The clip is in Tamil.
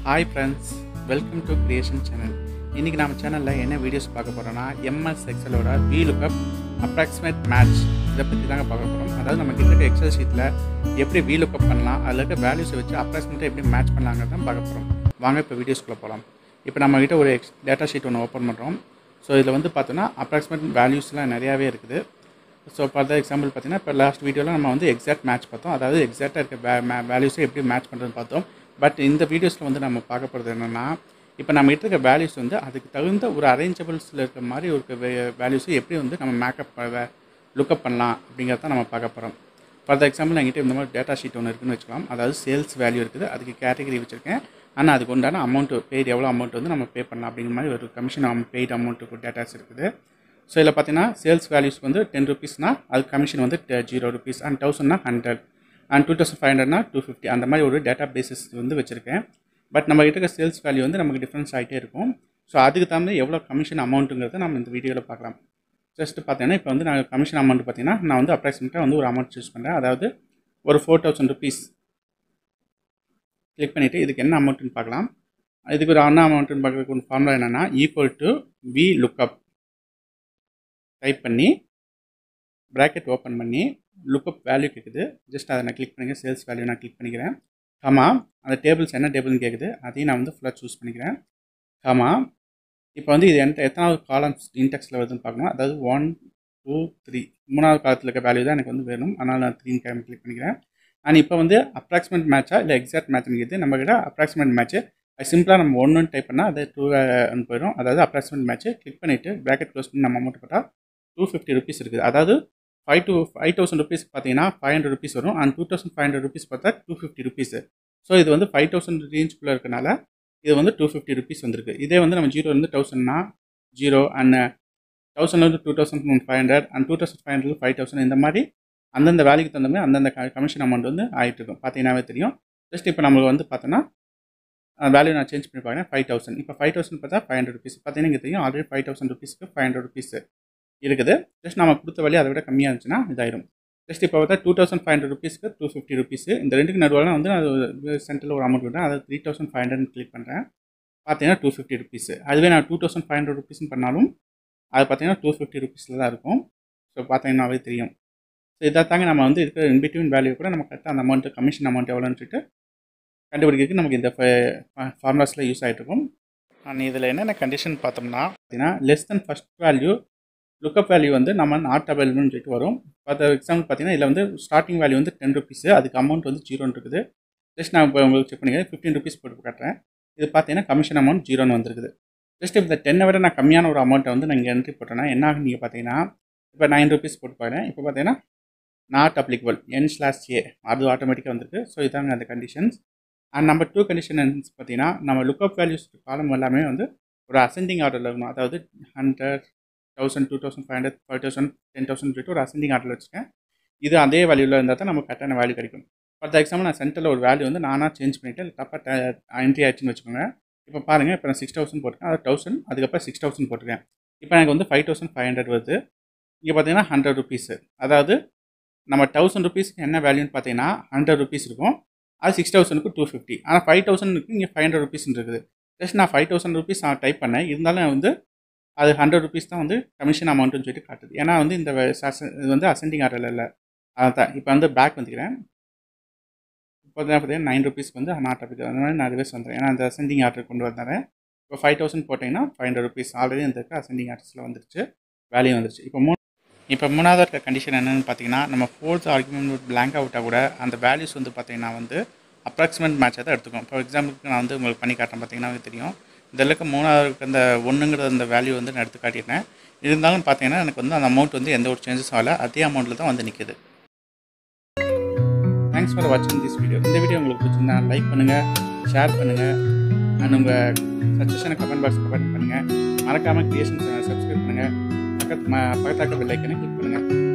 hi friends welcome to creation channel இன்றைக்கி நம்ம சேனலில் என்ன வீடியோஸ் பார்க்க போகிறோன்னா எம்எஸ் எக்ஸலோட வி லுக்கப் அப்ராக்சிமேட் மேட்ச் இதை பற்றி தாங்க பார்க்க போகிறோம் அதாவது நம்ம கிட்ட எக்ஸல் ஷீட்டில் எப்படி வி லுக்கப் பண்ணலாம் அதில் இருக்க வேல்யூஸை வச்சு அப்ராக்சிமேட்டாக எப்படி மேட்ச் பண்ணலாங்கிறத தான் பார்க்க போகிறோம் வாங்க இப்போ வீடியோஸ்குள்ளே போகலாம் இப்போ நம்ம கிட்ட ஒரு எக்ஸ் டேட்டா ஷீட் ஒன்று ஓப்பன் பண்ணுறோம் ஸோ இதில் வந்து பார்த்தோன்னா அப்ராக்சிமேட் வேல்யூஸ்லாம் நிறையாவே இருக்குது ஸோ ஃபார் த எக்ஸாம்பிள் பார்த்தீங்கன்னா இப்போ லாஸ்ட் வீடியோவில் நம்ம வந்து எக்ஸாக்ட் மேட்ச் பார்த்தோம் அதாவது எக்ஸாக்டாக இருக்க வே வேல்யூஸை எப்படி மேட்ச் பண்ணுறதுன்னு பார்த்தோம் பட் இந்த வீடியோஸில் வந்து நம்ம பார்க்க போகிறது என்னென்னா இப்போ நம்ம கிட்ட இருக்க வேல்யூஸ் வந்து அதுக்கு தகுந்த ஒரு அரேஞ்சபிள்ஸில் இருக்க மாதிரி ஒரு வேல்யூஸை எப்படி வந்து நம்ம மேக்கப் லுக்கப் பண்ணலாம் அப்படிங்கிறத நம்ம பார்க்க போகிறோம் ஃபார் த எக்ஸாம்பிள் என்கிட்ட இந்த மாதிரி டேட்டா ஷீட் ஒன்று இருக்குன்னு வச்சுக்கலாம் அதாவது சேல்ஸ் வேல்யூ இருக்குது அதுக்கு கேட்டகரி வச்சுருக்கேன் ஆனால் அதுக்கு உண்டான அமௌண்ட்டு பெய்டு எவ்வளோ அமௌண்ட் வந்து நம்ம பே பண்ணலாம் அப்படிங்கிற மாதிரி ஒரு கமிஷன் பெய்டு அமௌண்ட்டுக்கு டேட்டாஸ் இருக்குது ஸோ இதில் பார்த்தீங்கன்னா சேல்ஸ் வேல்யூஸ் வந்து டென் ருபீஸ்னால் அது கமிஷன் வந்து ஜீரோ ருபீஸ் அண்ட் தௌசண்ட்னா hundred and two thousand five ஹண்ட்ரட்னா டூ ஃபிஃப்டி அந்த மாதிரி ஒரு டேட்டா பேசிஸ் வந்து வச்சுருக்கேன் பட் நம்ம கிட்ட இருக்க சேல்ஸ் வேல்யூ வந்து நமக்கு டிஃப்ரென்ஸ் ஆகிட்டே இருக்கும் ஸோ அதுக்கு தகுந்த எவ்வளோ கமிஷன் அமௌண்ட்டுங்கிறத நம்ம இந்த வீடியோவில் பார்க்கலாம் ஜஸ்ட் பார்த்தீங்கன்னா இப்போ வந்து நான் கமிஷன் அமௌண்ட் பார்த்தீங்கன்னா நான் வந்து அப்ராக்சிமேட்டாக வந்து ஒரு அமௌண்ட் சூஸ் பண்ணுறேன் அதாவது ஒரு ஃபோர் தௌசண்ட் ருபீஸ் கிளிக் பண்ணிவிட்டு இதுக்கு என்ன அமௌண்ட்டுன்னு பார்க்கலாம் இதுக்கு ஒரு அண்ணா அமௌண்ட்டுன்னு பார்க்குறதுக்கு ஒரு ஃபார்முலா என்னென்னா equal to VLOOKUP type பண்ணி ப்ராக்கெட் ஓப்பன் பண்ணி லுக்கப் வேல்யூ கேட்குது ஜஸ்ட் அதை நான் கிளிக் பண்ணிங்க சேல்ஸ் வேல்யூ நான் கிளிக் பண்ணிக்கிறேன் ஆமா அந்த டேபிள்ஸ் என்ன டேபிள்னு கேட்குது அதையும் நான் வந்து ஃபுல்லாக சூஸ் பண்ணிக்கிறேன் ஆமா இப்போ வந்து இது எந்த எத்தனாவது காலம்ஸ் இன்டெக்ஸில் வருதுன்னு பார்க்கணும் அதாவது ஒன் டூ த்ரீ மூணாவது காலத்தில் இருக்க வேல்யூ தான் எனக்கு வந்து வேணும் அதனால் நான் த்ரீ கேம் கிளிக் பண்ணிக்கிறேன் அண்ட் இப்போ வந்து அப்ராக்சிமேட் மேட்சா இல்லை எக்ஸாக்ட் மேட்ச் இருக்குது நம்ம கிட்ட அப்ராக்சிமேட் மேட்ச்சு அது சிம்பிளாக நம்ம ஒன்றுன்னு டைப் பண்ணால் அது டூ போயிடும் அதாவது அப்ராக்சிமேட் மேட்ச்சு கிளிக் பண்ணிவிட்டு ப்ராக்கெட் க்ளோஸ் பண்ணி நம்ம அமௌண்ட் போட்டால் டூ ஃபிஃப்டி ருபீஸ் இருக்குது அதாவது five two five thousand rupees பார்த்தீங்கன்னா ஃபைவ் ஹண்ட்ரட் ருபீஸ் வரும் and two thousand five hundred rupees பார்த்தா டூ ஃபிஃப்டி ருபீஸ் ஸோ இது வந்து ஃபைவ் தௌசண்ட் ரேஞ்சுக்குள்ளே இருக்கனால இது வந்து டூ ஃபிஃப்டி ருபீஸ் வந்திருக்கு இதே வந்து நம்ம ஜீரோ வந்து தௌசண்ட்னா ஜீரோ அண்ட் தௌசண்ட்லேருந்து two thousand five hundred and two thousand five hundred five thousand இந்த மாதிரி அந்தந்த வேலைக்கு தகுந்த மாதிரி அந்தந்த கமிஷன் அமௌண்ட் வந்து ஆகிட்டு இருக்கும் பார்த்தீங்கன்னாவே தெரியும் ஜஸ்ட் இப்போ நம்மளுக்கு வந்து பார்த்தோன்னா வேல்யூ நான் சேஞ்ச் பண்ணி பார்க்குறேன் ஃபைவ் தௌசண்ட் இப்போ ஃபைவ் தௌசண்ட் பார்த்தா ஃபைவ் ஹண்ட்ரட் ருபீஸ் பார்த்தீங்கன்னா இங்கே தெரியும் ஆல்ரெடி ஃபைவ் தௌசண்ட் ருபீஸ்க்கு ஃபைவ் ஹண்ட்ரட் ருபீஸ் இருக்குது ஜஸ்ட் நம்ம கொடுத்த வேலையை அதை விட கம்மியாக இருந்துச்சுன்னா இதாயிரும் ஜஸ்ட் இப்போ பார்த்தா டூ தௌசண்ட் ஃபைவ் ஹண்ட்ரட் ருபீஸ்க்கு டூ ஃபிஃப்டி ருபீஸ் இந்த ரெண்டுக்கு நடுவில் வந்து நான் சென்டரில் ஒரு அமௌண்ட் விட்டேன் அதை three thousand five hundred click பண்ணுறேன் பார்த்தீங்கன்னா டூ ஃபிஃப்டி ருபீஸ் அதுவே நான் டூ தௌசண்ட் ஃபைவ் ஹண்ட்ரட் ருபீஸ்னு பண்ணாலும் அது பார்த்தீங்கன்னா டூ ஃபிஃப்டி ருபீஸில் தான் இருக்கும் ஸோ பார்த்தீங்கன்னாவே தெரியும் ஸோ இதை தாங்க நம்ம வந்து இருக்கிற இன்பிட்வீன் வேல்யூ கூட நம்ம கரெக்டாக அந்த அமௌண்ட்டு கமிஷன் அமௌண்ட் எவ்வளோன்னு சொல்லிட்டு கண்டுபிடிக்கிறதுக்கு நமக்கு இந்த ஃபார்முலாஸில் யூஸ் ஆகிட்டு இருக்கும் அண்ட் இதில் என்னென்ன கண்டிஷன் பார்த்தோம்னா பார்த்தீங்கன்னா less than first value lookup value வந்து நம்ம நாட் அவைலபிள்னு சொல்லிட்டு வரும் பார்த்த எக்ஸாம்பிள் பார்த்தீங்கன்னா இதில் வந்து ஸ்டார்டிங் வேல்யூ வந்து டென் ருபீஸ் அதுக்கு அமௌண்ட் வந்து ஜீரோன்னு இருக்குது ஜஸ்ட் நான் இப்போ உங்களுக்கு செக் பண்ணிக்கிறேன் ஃபிஃப்டின் ருபீஸ் போட்டு காட்டுறேன் இது பார்த்தீங்கன்னா கமிஷன் அமௌண்ட் ஜீரோன்னு வந்துருக்குது ஜஸ்ட் இந்த டென்னை விட நான் கம்மியான ஒரு அமௌண்ட்டை வந்து நான் இங்கே என்ட்ரி போட்டேன்னா என்ன ஆகும் நீங்கள் பார்த்தீங்கன்னா இப்போ நைன் ருபீஸ் போட்டு பாருங்க இப்போ பார்த்தீங்கன்னா not applicable N slash A அது ஆட்டோமேட்டிக்காக வந்துருக்கு ஸோ இதாங்க அந்த conditions and number two condition பார்த்தீங்கன்னா நம்ம லுக்கப் வேல்யூஸ் காலம் எல்லாமே வந்து ஒரு அசெண்டிங் ஆர்டரில் இருக்கணும் அதாவது hundred thousand two thousand five hundred five thousand ten thousand சொல்லிட்டு ஒரு அசெண்டிங் ஆர்டரில் வச்சுருக்கேன் இது அதே வேல்யூவில் இருந்தால் தான் நமக்கு கரெக்டான வேல்யூ கிடைக்கும் ஃபார் எக்ஸாம்பிள் நான் சென்டரில் ஒரு வேல்யூ வந்து நானாக சேஞ்ச் பண்ணிவிட்டு தப்பாக என்ட்ரி ஆயிடுச்சுன்னு வச்சுக்கோங்க இப்போ பாருங்கள் இப்போ நான் சிக்ஸ் தௌசண்ட் போட்டிருக்கேன் அது தௌசண்ட் அதுக்கப்புறம் சிக்ஸ் தௌசண்ட் போட்டிருக்கேன் இப்போ எனக்கு வந்து ஃபைவ் தௌசண்ட் ஃபைவ் ஹண்ட்ரட் வருது இங்கே பார்த்தீங்கன்னா ஹண்ட்ரட் ருபீஸு அதாவது நம்ம தௌசண்ட் ருபீஸ்க்கு என்ன வேல்யூன்னு பார்த்தீங்கன்னா ஹண்ட்ரட் ருபீஸ் இருக்கும் அது சிக்ஸ் தௌசண்ட்க்கு டூ ஃபிஃப்டி ஆனால் ஃபைவ் தௌசண்ட்க்கு இங்கே ஃபைவ் ஹண்ட்ரட் ருபீஸ் இருக்குது ஜஸ்ட் நான் ஃபைவ் தௌசண்ட் ருபீஸ் நான் டைப் பண்ணேன் இருந்தாலும் வந்து அது ஹண்ட்ரட் ருபீஸ் தான் வந்து கமிஷன் அமௌண்ட்டுன்னு சொல்லிட்டு காட்டுது ஏன்னா வந்து இந்த இது வந்து அசெண்டிங் ஆர்டரில் இல்லை அதான் இப்போ வந்து பேக் வந்துக்கிறேன் இப்போ பார்த்தீங்கன்னா நைன் ருபீஸ்க்கு வந்து நாட் அப்படி அந்த மாதிரி நான் ரிவர்ஸ் வந்துடுறேன் ஏன்னா அந்த அசெண்டிங் ஆர்டர் கொண்டு வந்தேன் இப்போ ஃபைவ் தௌசண்ட் போட்டிங்கன்னா ஃபைவ் ஹண்ட்ரட் ருபீஸ் ஆல்ரெடி இந்த அசெண்டிங் ஆர்டர்ஸில் வந்துருச்சு வேல்யூ வந்துருச்சு இப்போ மூணு இப்போ மூணாவது இருக்க கண்டிஷன் என்னென்னு பார்த்தீங்கன்னா நம்ம ஃபோர்த் ஆர்குமெண்ட் பிளாங்காக விட்டால் கூட அந்த வேல்யூஸ் வந்து பார்த்தீங்கன்னா வந்து அப்ராக்சிமேட் மேட்சாக தான் எடுத்துக்கும் ஃபார் எக்ஸாம்பிளுக்கு நான் வந்து உங்களுக்கு பண்ணி காட்டுறேன் பார்த்தீங்கன்னா தெரியும் இதில் இருக்க மூணாவது அந்த ஒன்றுங்கிற அந்த வேல்யூ வந்து நான் எடுத்து காட்டியிருந்தேன் இருந்தாலும் பார்த்தீங்கன்னா எனக்கு வந்து அந்த அமௌண்ட் வந்து எந்த ஒரு சேஞ்சஸும் ஆகலை அதே அமௌண்ட்டில் தான் வந்து நிற்குது தேங்க்ஸ் ஃபார் வாட்சிங் திஸ் வீடியோ இந்த வீடியோ உங்களுக்கு பிடிச்சிருந்தா லைக் பண்ணுங்கள் ஷேர் பண்ணுங்கள் அண்ட் உங்கள் சஜஷனை கமெண்ட் பாக்ஸ் கமெண்ட் பண்ணுங்கள் மறக்காமல் கிரியேஷன் சேனல் சப்ஸ்கிரைப் பண்ணுங்கள் பக்கத்து பக்கத்தாக்க பெல் ஐக்கனை கிளிக் பண்ணுங்கள்